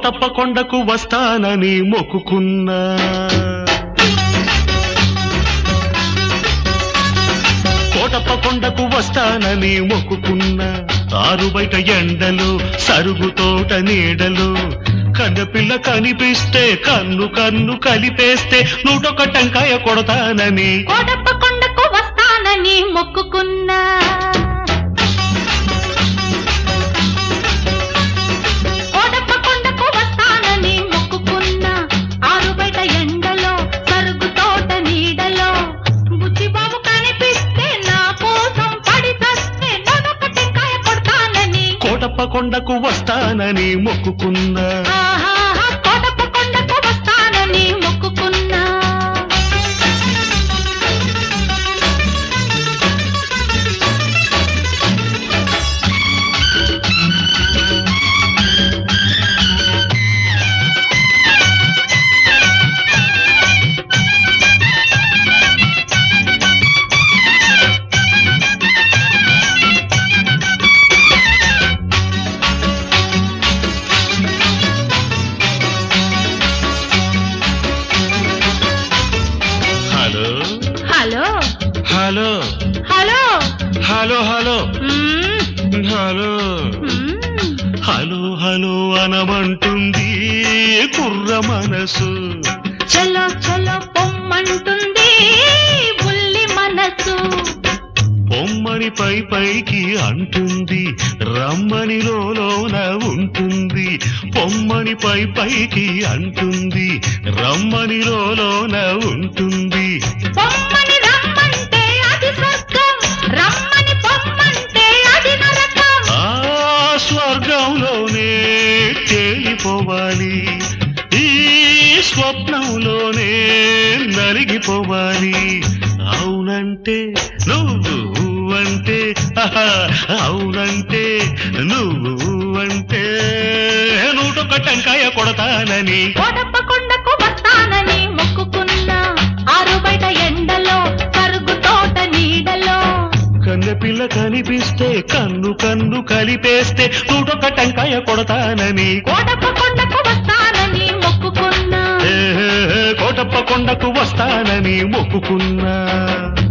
కోటప్ప కొండకు వస్తానని మొక్కుకున్నా కోటప్ప కొండకు వస్తానని మొక్కుకున్నా ఆరు బయట ఎండలు సరుగు తోట నీడలు కన్నపిల్ల కనిపిస్తే కన్ను కన్ను కలిపేస్తే నూటొక్క టెంకాయ కొడతానని కోటప్ప కొండకు వస్తానని మొక్కుకున్నా కోటప్ప కొండకు వస్తానని మొక్కుకున్నా ఆరు బయట ఎండలో సరుకు తోట నీడలో బుచ్చిబాబు కనిపిస్తే నా కోసం పడి చస్తే నొదొక టెంకాయ కొడతానని కోటప్ప కొండకు వస్తానని మొక్కుకున్నా ఆహాహా, కోటప్ప కొండకు వస్తానని మొక్కుకున్నా hello hello hello hello hello hello మ్మ్, హలో మ్మ్. హలో హలో అనమంటుంది కుర్ర మనసు చలో చలో పొమ్మంటుంది బుల్లి మనసు బొమ్మని పై పైకి అంటుంది రమ్మని లోన ఉంటుంది బొమ్మని పై పైకి అంటుంది రమ్మని లోన ఉంటుంది పొమ్మని రమ్మంటే అది స్వర్గం రమ్మని పొమ్మంటే అది నరకం ఆ స్వర్గంలోనే తేలిపోవాలి ఈ స్వప్నంలోనే నలిగిపోవాలి అవునంటే నువ్వు అంటే ఆహా, అవునంటే నువ్వు అంటే నూటొక్క టెంకాయ కొడతానని కోటప్ప కొండకు వస్తానని మొక్కుకున్నా ఆరు బయట ఎండలో సరుగు తోట నీడలో కన్నెపిల్ల కనిపిస్తే కన్ను కన్ను కలిపేస్తే నూటొక్క టెంకాయ కొడతానని కోటప్ప కొండకు వస్తానని మొక్కుకున్నా ఏ, కోటప్ప కొండకు వస్తానని మొక్కుకున్నా